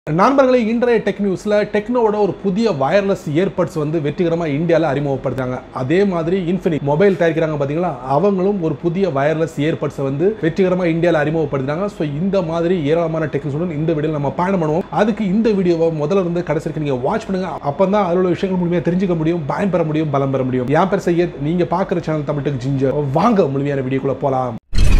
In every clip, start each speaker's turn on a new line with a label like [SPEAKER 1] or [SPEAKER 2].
[SPEAKER 1] நண்பர்களே இன்றைய டெக் நியூஸில் டெக்னோவோட ஒரு புதிய வயர்லெஸ் இயர்பட்ஸ் வந்து வெற்றிகரமாக இந்தியாவில் அறிமுகப்படுத்துறாங்க அதே மாதிரி இன்ஃபினிட் மொபைல் தயாரிக்கிறாங்க பார்த்தீங்களா அவங்களும் ஒரு புதிய வயர்லெஸ் இயர்பட்ஸை வந்து வெற்றிகரமாக இந்தியாவில் அறிமுகப்படுத்துறாங்க ஸோ இந்த மாதிரி ஏராளமான டெக்னிக்ஸுடன் இந்த வீடியோவில் நம்ம பயணம் பண்ணுவோம் அதுக்கு இந்த வீடியோவை முதல்ல இருந்து கடைசி வரைக்கும் நீங்கள் வாட்ச் பண்ணுங்க அப்போ தான் அதில் உள்ள விஷயங்கள் முழுமையாக தெரிஞ்சுக்க முடியும் பயன் பெற முடியும் பலம் பெற முடியும் என் பேர் செய்ய நீங்கள் பார்க்குற சேனல் தமிழ் டெக் ஜிஞ்சர் வாங்க முழுமையான வீடியோக்குள்ளே போகலாம்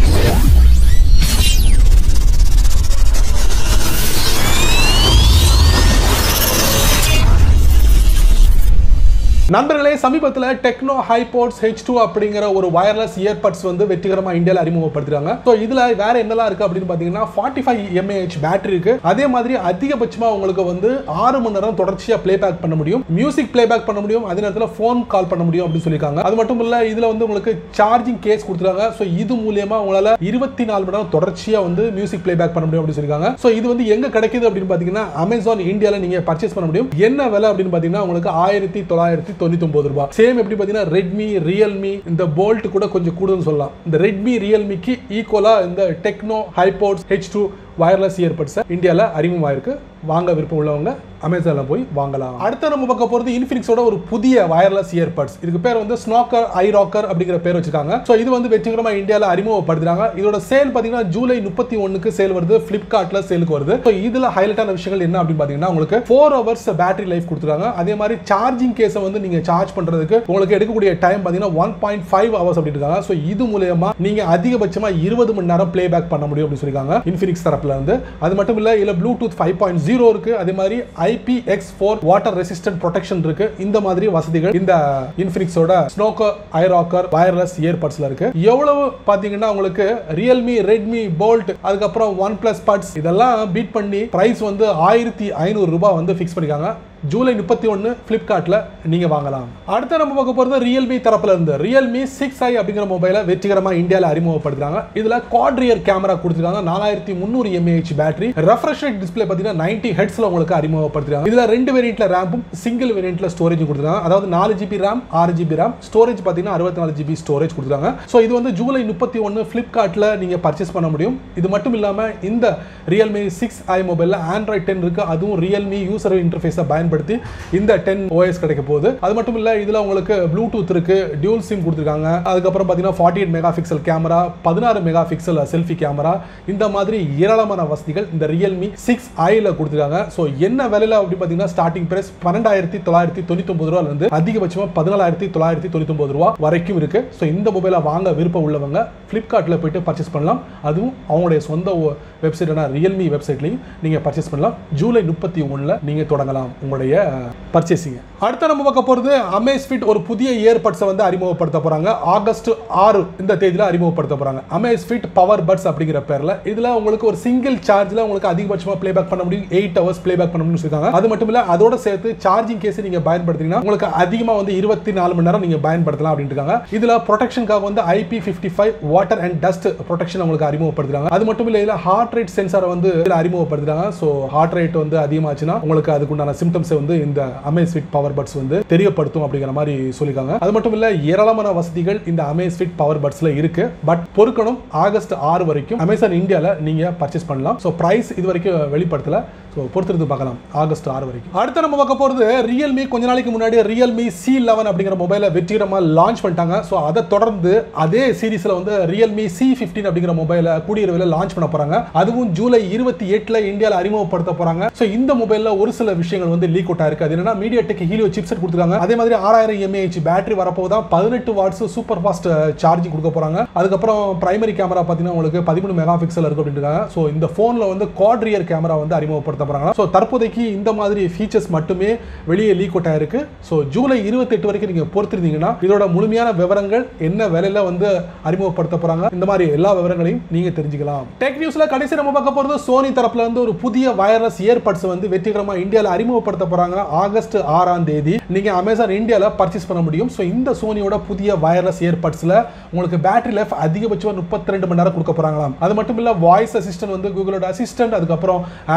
[SPEAKER 1] நண்பர்களே சமீபத்தில் டெக்னோ ஹைபோர்ட்ஸ் ஹெச் டூ அப்படிங்கிற ஒரு வயர்லெஸ் இயர்பட்ஸ் வந்து வெற்றிகரமாக இந்தியாவில் அறிமுகப்படுத்துறாங்க ஸோ இதில் வேற என்னெல்லாம் இருக்கு அப்படின்னு பார்த்தீங்கன்னா ஃபார்ட்டி ஃபைவ் எம்ஏஹெச் பேட்டரி இருக்கு அதே மாதிரி அதிகபட்சமாக உங்களுக்கு வந்து ஆறு மணி நேரம் தொடர்ச்சியாக ப்ளே பேக் பண்ண முடியும் மியூசிக் ப்ளே பேக் பண்ண முடியும் அதே நேரத்தில் ஃபோன் கால் பண்ண முடியும் அப்படின்னு சொல்லியிருக்காங்க அது மட்டும் இல்லை இதில் வந்து உங்களுக்கு சார்ஜிங் கேஸ் கொடுத்துருக்காங்க ஸோ இது மூலியமா உங்களால் இருபத்தி நாலு மணி நேரம் தொடர்ச்சியாக வந்து மியூசிக் ப்ளே பேக் பண்ண முடியும் அப்படின்னு சொல்லியிருக்காங்க ஸோ இது வந்து எங்க கிடைக்குது அப்படின்னு பார்த்தீங்கன்னா அமேசான் இந்தியாவில் நீங்கள் பர்ச்சேஸ் பண்ண முடியும் என்ன விலை அப்படின்னு பார்த்தீங்கன்னா உங்களுக்கு ஆயிரத்தி தொள்ளாயிரத்தி தொண்ணூத்தி ஒன்பது ரூபாய் சேம் எப்படி பார்த்தீங்கன்னா ரெட்மி ரியல்மி இந்த போல்ட் கூட கொஞ்சம் கூடுதல் சொல்லலாம் இந்த ரெட்மி ரியல்மிக்கு ஈக்குவலா இந்த Tecno Hipods H two wireless earbuds இந்தியாவில் அறிமுகமாயிருக்கு வாங்க விருப்பம் உள்ளவங்க அமேசான்ல போய் வாங்கலாம் அடுத்த நம்ம பார்க்க போறது இன்ஃபினிக்ஸோட ஒரு புதிய வயர்லெஸ் இயர்பட்ஸ் இதுக்கு பேர் வந்து ஸ்னோக்கர் ஐ ராக்கர் அப்படிங்கிற பேர் வச்சிருக்காங்க ஸோ இது வந்து வெற்றிகரமா இந்தியாவில் அறிமுகப்படுத்துறாங்க இதோட சேல் பார்த்தீங்கன்னா ஜூலை முப்பத்தி ஒன்னுக்கு சேல் வருது பிளிப்கார்ட்ல சேலுக்கு வருது ஸோ இதுல ஹைலைட்டான விஷயங்கள் என்ன அப்படின்னு பார்த்தீங்கன்னா உங்களுக்கு ஃபோர் ஹவர்ஸ் பேட்டரி லைஃப் கொடுத்துருக்காங்க அதே மாதிரி சார்ஜிங் கேஸை வந்து நீங்க சார்ஜ் பண்றதுக்கு உங்களுக்கு எடுக்கக்கூடிய டைம் பார்த்தீங்கன்னா ஒன் பாயிண்ட் ஃபைவ் ஹவர்ஸ் அப்படி இருக்காங்க ஸோ இது மூலயமா நீங்க அதிகபட்சமா இருபது மணி நேரம் ப்ளே பேக் பண்ண முடியும் அப்படின்னு சொல்லியிருக்காங்க இன்ஃபினிக்ஸ் தரப்புல இருந்து அது மட்டும் இல்ல இதுல ப்ளூடூத் ஃபைவ் பாயிண்ட் ஜீரோ இருக்கு அதே மாதிரி IP X four water resistant protection இருக்கு இந்த மாதிரி வசதிகள் இந்த இன்ஃபினிக்ஸோட ஸ்னோக்கோ ஐராக்கர் வயர்லெஸ் இயர்பட்ஸ்ல இருக்கு எவ்வளவு பாத்தீங்கன்னா உங்களுக்கு ரியல்மி ரெட்மி போல்ட் அதுக்கப்புறம் ஒன் பிளஸ் பட்ஸ் இதெல்லாம் பீட் பண்ணி பிரைஸ் வந்து ஆயிரத்தி ஐநூறு ரூபாய் வந்து ஃபிக்ஸ் பண்ணிருக்காங்க ஜூலை முப்பத்தி ஒன்று ஃப்ளிப்கார்ட்டில் நீங்கள் வாங்கலாம் அடுத்து நம்ம பார்க்க போகிறது ரியல்மி தரப்புல இருந்து ரியல்மி சிக்ஸ் ஐ அப்படிங்கிற மொபைலை வெற்றிகரமாக இந்தியாவில் அறிமுகப்படுத்துறாங்க இதில் குவாட்ரியர் கேமரா கொடுத்துருக்காங்க நாலாயிரத்தி முந்நூறு mAh battery refresh rate display பார்த்தீங்கன்னா நைன்டி ஹெட்ஸில் உங்களுக்கு அறிமுகப்படுத்துறாங்க இதில் ரெண்டு வேரியண்ட்ல ரேம்பும் சிங்கிள் வேரியண்ட்ல ஸ்டோரேஜ் கொடுத்துருக்காங்க அதாவது நாலு ஜிபி ரேம் ஆறு ஜிபி ரேம் ஸ்டோரேஜ் பார்த்தீங்கன்னா அறுபத்தி நாலு ஜிபி ஸ்டோரேஜ் கொடுத்துருக்காங்க ஸோ இது வந்து ஜூலை முப்பத்தி ஒன்று ஃப்ளிப்கார்ட்டில் நீங்கள் பர்ச்சேஸ் பண்ண முடியும் இது மட்டும் இல்லாமல் இந்த ரியல்மி சிக்ஸ் ஐ மொபைலில் ஆண்ட்ராய்ட் டென் இருக்கு அதுவும் ரியல்மி யூசர் இன்டர்ஃபேஸை பயன்படுத்தி இந்த டென் ஓஎஸ் கிடைக்க போகுது அது மட்டும் இல்ல இதுல உங்களுக்கு ப்ளூடூத் இருக்கு டியூல் சிம் கொடுத்துருக்காங்க அதுக்கப்புறம் பார்த்தீங்கன்னா forty eight megapixel camera பதினாறு மெகா பிக்சல் செல்ஃபி கேமரா இந்த மாதிரி ஏராளமான வசதிகள் இந்த ரியல்மி சிக்ஸ் ஐல கொடுத்துருக்காங்க ஸோ என்ன விலையில அப்படி பார்த்தீங்கன்னா ஸ்டார்டிங் பிரைஸ் பன்னெண்டாயிரத்தி தொள்ளாயிரத்தி தொண்ணூத்தி ஒன்பது ரூபாய் இருந்து அதிகபட்சமாக பதினாலாயிரத்தி தொள்ளாயிரத்தி தொண்ணூத்தி ஒன்பது ரூபா வரைக்கும் இருக்கு ஸோ இந்த மொபைலை வாங்க விருப்பம் உள்ளவங்க ஃப்ளிப்கார்ட்டில் போயிட்டு பர்ச்சேஸ் பண்ணலாம் அதுவும் அவங்களுடைய சொந்த வெப்சைட்டான ரியல்மி வெப்சைட்லையும் நீங்கள் பர்ச்சேஸ் பண்ணலாம் ஜூலை முப்பத்தி ஒன்றில் நீங்கள் தொடங்கலாம் உங்களுடைய பர்ச்சேசிங் அடுத்து நம்ம பார்க்க போகிறது அமேஸ்ஃபிட் ஒரு புதிய இயர்பட்ஸை வந்து அறிமுகப்படுத்த போகிறாங்க ஆகஸ்ட் ஆறு இந்த தேதியில் அறிமுகப்படுத்த போகிறாங்க அமேஸ்ஃபிட் பவர் பட்ஸ் அப்படிங்கிற பேரில் இதில் உங்களுக்கு ஒரு சிங்கிள் சார்ஜில் உங்களுக்கு அதிகபட்சமாக ப்ளே பேக் பண்ண முடியும் எயிட் ஹவர்ஸ் ப்ளே பேக் பண்ண முடியும்னு சொல்லியிருக்காங்க அது மட்டும் இல்லை அதோட சேர்த்து சார்ஜிங் கேஸ் நீங்கள் பயன்படுத்திங்கன்னா உங்களுக்கு அதிகமாக வந்து இருபத்தி நாலு மணி நேரம் நீங்கள் பயன்படுத்தலாம் அப்படின்னு இருக்காங்க இதில் ப்ரொடெக்ஷனுக்காக வந்து IP fifty five water and dust protection உங்களுக்கு அறிமுகப்படுத்துறாங்க அது மட்டும் இல்லை இதில் ஹார்ட் ரேட் சென்சாரை வந்து இதில் அறிமுகப்படுத்துறாங்க ஸோ ஹார்ட் ரேட் வந்து அதிகமாச்சுன்னா உங்களுக்கு அதுக்குண்டான சிம்டம்ஸை வந்து இந்த அமேஸ்ஃபிட் பவர் பட்ஸ் வந்து தெரியப்படுத்தும் அப்படிங்கிற மாதிரி சொல்லியிருக்காங்க அது மட்டும் இல்லை ஏராளமான வசதிகள் இந்த அமேஸ்ஃபிட் பவர் பட்ஸில் இருக்கு பட் பொறுக்கணும் ஆகஸ்ட் ஆறு வரைக்கும் அமேசான் இந்தியாவில் நீங்கள் பர்ச்சேஸ் பண்ணலாம் ஸோ ப்ரைஸ் இது வரைக்கும் வெளிப்படுத்தல ஸோ பொறுத்திருந்து பார்க்கலாம் ஆகஸ்ட் ஆறு வரைக்கும் அடுத்து நம்ம பார்க்க போகிறது ரியல்மி கொஞ்ச நாளைக்கு முன்னாடி ரியல்மி சி லெவன் அப்படிங்கிற மொபைலை வெற்றிகரமாக லான்ச் பண்ணிட்டாங்க ஸோ அதை தொடர்ந்து அதே சீரீஸில் வந்து ரியல்மி சி ஃபிஃப்டீன் அப்படிங்கிற மொபைலை கூடிய விரைவில் லான்ச் பண்ண போகிறாங்க அதுவும் ஜூலை இருபத்தி எட்டில் இந்தியாவில் அறிமுகப்படுத்த போகிறாங்க ஸோ இந்த மொபைலில் ஒரு சில விஷயங்கள் வந்து லீக் அவுட் ஆயிருக்கு அது என்னன்னா மீடியா டெக் ஹீலியோ சிப்செட் கொடுத்துருக்காங்க அதே மாதிரி ஆறாயிரம் எம்ஏஹெச் பேட்டரி வரப்போ தான் பதினெட்டு வாட்ஸ் சூப்பர் ஃபாஸ்ட் சார்ஜிங் கொடுக்க போகிறாங்க அதுக்கப்புறம் பிரைமரி கேமரா பார்த்தீங்கன்னா உங்களுக்கு பதிமூணு மெகா பிக்சல் இருக்கு அப்படின்னு இருக்காங்க ஸோ இந்த ஃபோனில் வந்து குவாட்ரியர் கேமரா வந்து அறிமுகப்படுத்த போகிறாங்க ஸோ தற்போதைக்கு இந்த மாதிரி ஃபீச்சர்ஸ் மட்டுமே வெளியே லீக் அவுட் ஆயிருக்கு ஸோ ஜூலை இருபத்தெட்டு வரைக்கும் நீங்கள் பொறுத்திருந்தீங்கன்னா இதோட முழுமையான விவரங்கள் என்ன விலையில வந்து அறிமுகப்படுத்த போகிறாங்க இந்த மாதிரி எல்லா விவரங்களையும் நீங்கள் தெரிஞ்சுக்கலாம் டெக் நியூஸில் கடைசி நம்ம பார்க்க போகிறது சோனி தரப்புல இருந்து ஒரு புதிய வயர்லெஸ் இயர்பட்ஸ் வந்து வெற்றிகரமாக இந்தியாவில் அறிமுகப்படுத்த போகிறாங்க ஆகஸ்ட் ஆறாம் தேதி நீங்கள் அமேசான் இந்தியாவில் பர்ச்சேஸ் பண்ண முடியும் ஸோ இந்த சோனியோட புதிய வயர்லெஸ் இயர்பட்ஸில் உங்களுக்கு பேட்டரி லைஃப் அதிகபட்சம் முப்பத்தி ரெண்டு மணி நேரம் கொடுக்க போகிறாங்களாம் அது மட்டும் இல்லை வாய்ஸ் அசிஸ்டன்ட் வந்து கூகுளோட அசிஸ்டன்ட் அதுக்கப்புறம் ஆப்பிளோட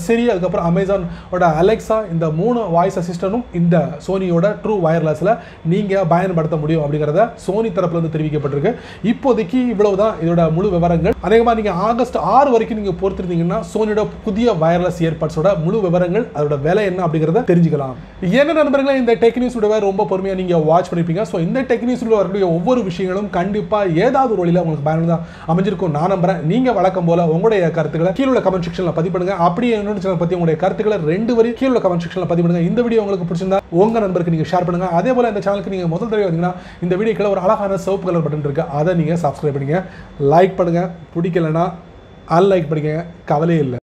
[SPEAKER 1] சிரி அதுக்கப்புறம் அமேசானோட அலெக்ஸா இந்த மூணு வாய்ஸ் அசிஸ்டனும் இந்த சோனியோட ட்ரூ வயர்லெஸில் நீங்கள் பயன்படுத்த முடியும் அப்படிங்கிறத சோனி தரப்புல இருந்து தெரிவிக்கப்பட்டிருக்கு இப்போதைக்கு இவ்வளவு தான் இதோட முழு விவரங்கள் அநேகமாக நீங்கள் ஆகஸ்ட் ஆறு வரைக்கும் நீங்கள் பொறுத்திருந்தீங்கன்னா சோனியோட புதிய வயர்லெஸ் இயர்பட்ஸோட முழு விவரங்கள் அதோட விலை என்ன அப்படிங்கிறத தெரிஞ்சுக்கலாம் என்ன நண்பர்களே இந்த டெக் நியூஸ் விடவே ரொம்ப பொறுமையாக நீங்கள் வாட்ச் பண்ணிருப்பீங்க ஸோ இந்த டெக் நியூஸ் வரக்கூடிய ஒவ்வொரு விஷயங்களும் கண்டிப்பாக ஏதாவது ஒரு வழியில் உங்களுக்கு பயனுள்ளதாக அமைஞ்சிருக்கும் நான் நம்புறேன் நீங்கள் வழக்கம் போல உங்களுடைய கருத்துக்களை கீழே உள்ள கமெண்ட் செக்ஷனில் பதிவு பண்ணுங்க அப்படியே என்னோட சேனல் பற்றி உங்களுடைய கருத்துக்களை ரெண்டு வரி கீழே உள்ள கமெண்ட் செக்ஷனில் பதிவு பண்ணுங்க இந்த வீடியோ உங்களுக்கு பிடிச்சிருந்தா உங்க நண்பருக்கு நீங்கள் ஷேர் பண்ணுங்க அதே போல இந்த சேனலுக்கு நீங்கள் முதல் தடவை வந்தீங்கன்னா இந்த வீடியோக்குள்ள ஒரு அழகான சிவப்பு கலர் பட்டன் இருக்கு அதை நீங்கள் சப்ஸ்கிரைப் பண்ணுங்க லைக் பண்ணுங்க பிடிக்கலனா அன்லைக் பண்ணுங்க கவலையே இல்லை